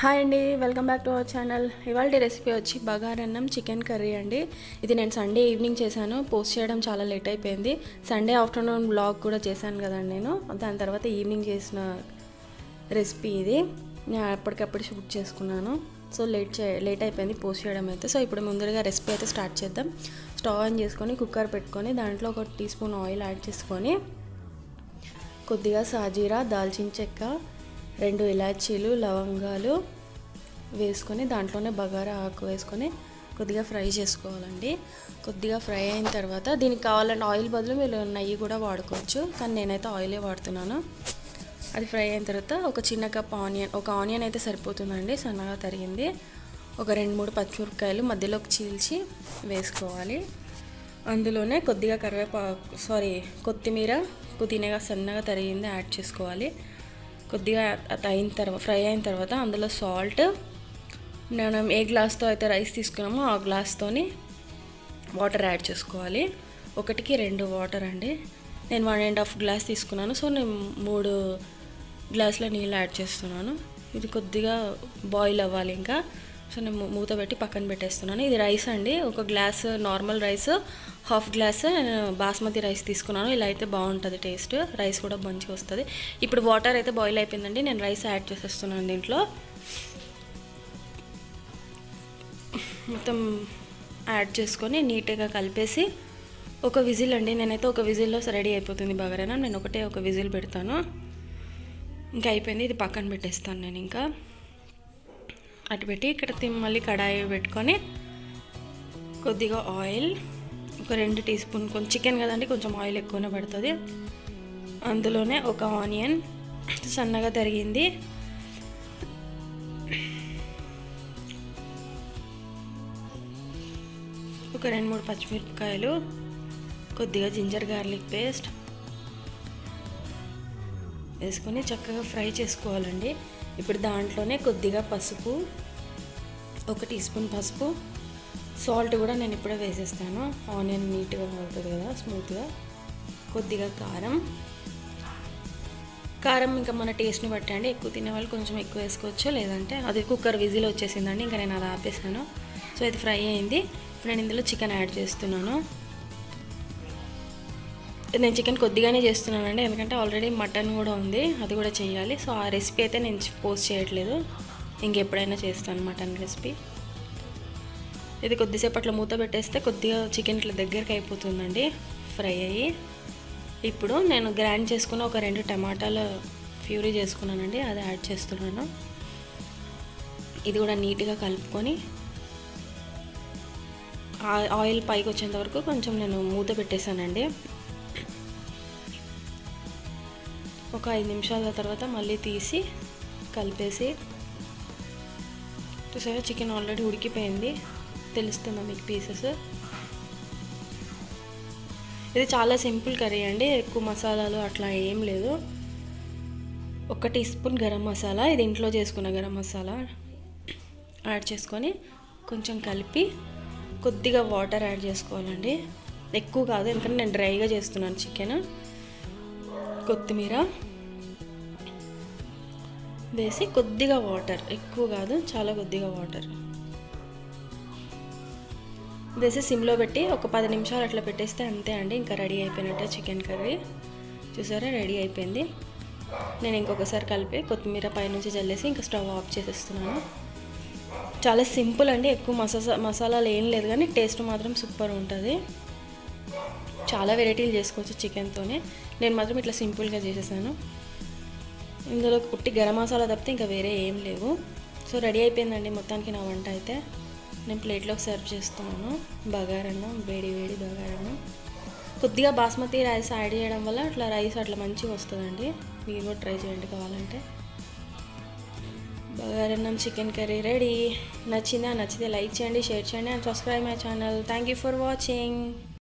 hi అండి welcome back to our channel ఇవాళ recipe వచ్చి బగారన్నం చికెన్ కర్రీ అండి ఇది నేను సండే ఈవినింగ్ చేశాను పోస్ట్ చేయడం చాలా లేట్ అయిపోయింది సండే ఆఫ్టర్నూన్ బ్లాగ్ కూడా చేశాను కదండి నేను దాని తర్వాత ఈవినింగ్ చేసిన రెసిపీ ఇది నేను అప్పటికప్పుడు షూట్ చేసుకున్నాను సో లేట్ చే లేట్ అయిపోయింది పోస్ట్ చేయడం అయితే సో ఇప్పుడు ముందరగా రెసిపీ అయితే స్టార్ట్ చేద్దాం స్టవ్ ఆన్ చేసుకొని కుక్కర్ పెట్టుకొని దాంట్లో ఒక టీ స్పూన్ ఆయిల్ యాడ్ చేసుకొని కొద్దిగా సాజీరా దాల్చిన చెక్క రెండు ఇలాచీలు లవంగాలు వేసుకొని దాంట్లోనే బగారా ఆకు వేసుకొని కొద్దిగా ఫ్రై చేసుకోవాలండి కొద్దిగా ఫ్రై అయిన తర్వాత దీనికి కావాలంటే ఆయిల్ బదులు మీరు నెయ్యి కూడా వాడుకోవచ్చు కానీ నేనైతే ఆయిలే వాడుతున్నాను అది ఫ్రై అయిన తర్వాత ఒక చిన్న కప్ ఆనియన్ ఒక ఆనియన్ అయితే సరిపోతుందండి సన్నగా తరిగింది ఒక రెండు మూడు పచ్చిమిరపకాయలు మధ్యలోకి చీల్చి వేసుకోవాలి అందులోనే కొద్దిగా కరివేపాకు సారీ కొత్తిమీర పుదీనాగా సన్నగా తరిగింది యాడ్ చేసుకోవాలి కొద్దిగా అది అయిన తర్వాత ఫ్రై అయిన తర్వాత అందులో సాల్ట్ మనం ఏ గ్లాస్తో అయితే రైస్ తీసుకున్నామో ఆ గ్లాస్తోని వాటర్ యాడ్ చేసుకోవాలి ఒకటికి రెండు వాటర్ అండి నేను వన్ అండ్ హాఫ్ గ్లాస్ తీసుకున్నాను సో నేను మూడు గ్లాసుల నీళ్ళు యాడ్ చేస్తున్నాను ఇది కొద్దిగా బాయిల్ అవ్వాలి ఇంకా సో నేను మూత పెట్టి పక్కన పెట్టేస్తున్నాను ఇది రైస్ అండి ఒక glass normal rice half glass basmati rice తీసుకున్నాను ఇలా అయితే బాగుంటుంది టేస్ట్ రైస్ కూడా మంచిగా వస్తుంది ఇప్పుడు వాటర్ అయితే బాయిల్ అయిపోయిందండి నేను రైస్ యాడ్ చేసేస్తున్నాను దీంట్లో మొత్తం యాడ్ చేసుకొని నీట్గా కలిపేసి ఒక విజిల్ అండి నేనైతే ఒక విజిల్లో రెడీ అయిపోతుంది బగారైనా నేను ఒకటే ఒక విజిల్ పెడతాను ఇంకా అయిపోయింది ఇది పక్కన పెట్టేస్తాను నేను ఇంకా అటు పెట్టి ఇక్కడ మళ్ళీ కడాయి పెట్టుకొని కొద్దిగా ఆయిల్ ఒక రెండు టీ స్పూన్ కొంచెం చికెన్ కదండి కొంచెం ఆయిల్ ఎక్కువనే పడుతుంది అందులోనే ఒక ఆనియన్ సన్నగా తరిగింది ఒక రెండు మూడు పచ్చిమిరపకాయలు కొద్దిగా జింజర్ గార్లిక్ పేస్ట్ వేసుకొని చక్కగా ఫ్రై చేసుకోవాలండి ఇప్పుడు దాంట్లోనే కొద్దిగా పసుపు ఒక టీ స్పూన్ పసుపు సాల్ట్ కూడా నేను ఇప్పుడే వేసేస్తాను ఆనియన్ నీట్గా అవుతుంది కదా స్మూత్గా కొద్దిగా కారం కారం ఇంకా మన టేస్ట్ని బట్టి అండి ఎక్కువ తినే వాళ్ళు కొంచెం ఎక్కువ వేసుకోవచ్చు లేదంటే అది కుక్కర్ విజిల్ వచ్చేసిందండి ఇంకా నేను అది ఆపేసాను సో ఇది ఫ్రై అయింది ఇప్పుడు నేను ఇందులో చికెన్ యాడ్ చేస్తున్నాను నేను చికెన్ కొద్దిగానే చేస్తున్నానండి ఎందుకంటే ఆల్రెడీ మటన్ కూడా ఉంది అది కూడా చేయాలి సో ఆ రెసిపీ అయితే నేను పోస్ట్ చేయట్లేదు ఇంకెప్పుడైనా చేస్తాను మటన్ రెసిపీ ఇది కొద్దిసేపట్లో మూత పెట్టేస్తే కొద్దిగా చికెన్ ఇట్లా దగ్గరికి అయిపోతుందండి ఫ్రై అయ్యి ఇప్పుడు నేను గ్రైండ్ చేసుకున్న ఒక రెండు టమాటాల ప్యూరీ చేసుకున్నానండి అది యాడ్ చేస్తున్నాను ఇది కూడా నీట్గా కలుపుకొని ఆయిల్ పైకి వచ్చేంత వరకు కొంచెం నేను మూత పెట్టేశానండి ఒక ఐదు నిమిషాల తర్వాత మళ్ళీ తీసి కలిపేసి చూసారా చికెన్ ఆల్రెడీ ఉడికిపోయింది తెలుస్తుందా మీకు పీసెస్ ఇది చాలా సింపుల్ కర్రీ అండి ఎక్కువ మసాలాలు అట్లా ఏం లేదు ఒక టీ స్పూన్ గరం మసాలా ఇది ఇంట్లో చేసుకున్న గరం మసాలా యాడ్ చేసుకొని కొంచెం కలిపి కొద్దిగా వాటర్ యాడ్ చేసుకోవాలండి ఎక్కువ కాదు ఎందుకంటే నేను డ్రైగా చేస్తున్నాను చికెన్ కొత్తిమీర వేసి కొద్దిగా వాటర్ ఎక్కువ కాదు చాలా కొద్దిగా వాటర్ వేసి సిమ్లో పెట్టి ఒక పది నిమిషాలు అట్లా పెట్టేస్తే అంతే అండి ఇంకా రెడీ అయిపోయినట్టే చికెన్ కర్రీ చూసారా రెడీ అయిపోయింది నేను ఇంకొకసారి కలిపి కొత్తిమీర పైనుంచి చల్లేసి ఇంకా స్టవ్ ఆఫ్ చేసేస్తున్నాను చాలా సింపుల్ అండి ఎక్కువ మసాలా మసాలాలు ఏం లేదు కానీ టేస్ట్ మాత్రం సూపర్ ఉంటుంది చాలా వెరైటీలు చేసుకోవచ్చు చికెన్తోనే నేను మాత్రం ఇట్లా సింపుల్గా చేసేసాను ఇందులో ఉట్టి గరం మసాలా తప్పితే ఇంకా వేరే ఏం లేవు సో రెడీ అయిపోయిందండి మొత్తానికి నా వంట అయితే నేను ప్లేట్లోకి సర్వ్ చేస్తున్నాను బగారన్నం వేడి వేడి బగారన్నం కొద్దిగా బాస్మతి రైస్ యాడ్ చేయడం వల్ల అట్లా రైస్ అట్లా మంచిగా వస్తుందండి మీరు కూడా ట్రై చేయండి కావాలంటే బగారన్నం చికెన్ కర్రీ రెడీ నచ్చిందా నచ్చితే లైక్ చేయండి షేర్ చేయండి and subscribe my channel thank you for watching